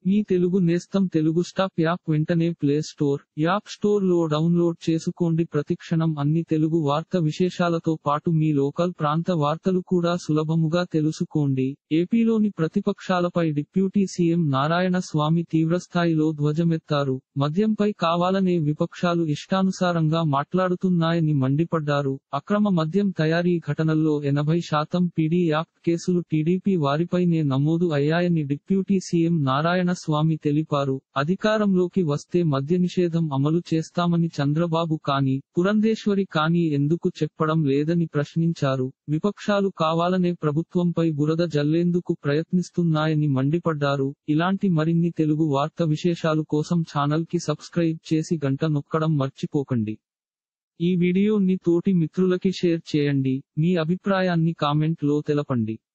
మీ తెలుగు నేస్తం Telugu stop app వెంటనే play store app store లో డౌన్లోడ్ చేసుకోండి ప్రతిక్షణం అన్ని తెలుగు వార్త విశేషాలతో పాటు మీ లోకల్ ప్రాంత వార్తలు కూడా సులభముగా తెలుసుకోండి ఏపీలోని ప్రతిపక్షాలపై డిప్యూటీ సీఎం నారాయణ స్వామి తీవ్రస్థాయిలో ధ్వజమెత్తారు మద్యంపై కావాలనే విపక్షాలు ఇష్టానుసారంగా మాట్లాడుతున్నాయని మండిపడ్డారు అక్రమ మద్యం తయారీ ఘటనల్లో ఎనభై శాతం పీడీ యాక్ట్ కేసులు టీడీపీ వారిపైనే నమోదు అయ్యాయని డిప్యూటీ సీఎం నారాయణ స్వామి తెలిపారు అధికారంలోకి వస్తే మద్య నిషేధం అమలు చేస్తామని చంద్రబాబు కానీ పురంధేశ్వరి కానీ ఎందుకు చెప్పడం లేదని ప్రశ్నించారు విపక్షాలు కావాలనే ప్రభుత్వంపై బురద జల్లేందుకు ప్రయత్నిస్తున్నాయని మండిపడ్డారు ఇలాంటి మరిన్ని తెలుగు వార్త విశేషాలు కోసం ఛానల్ కి సబ్స్క్రైబ్ చేసి గంట నొక్కడం మర్చిపోకండి ఈ వీడియోని తోటి మిత్రులకి షేర్ చేయండి మీ అభిప్రాయాన్ని కామెంట్ లో తెలపండి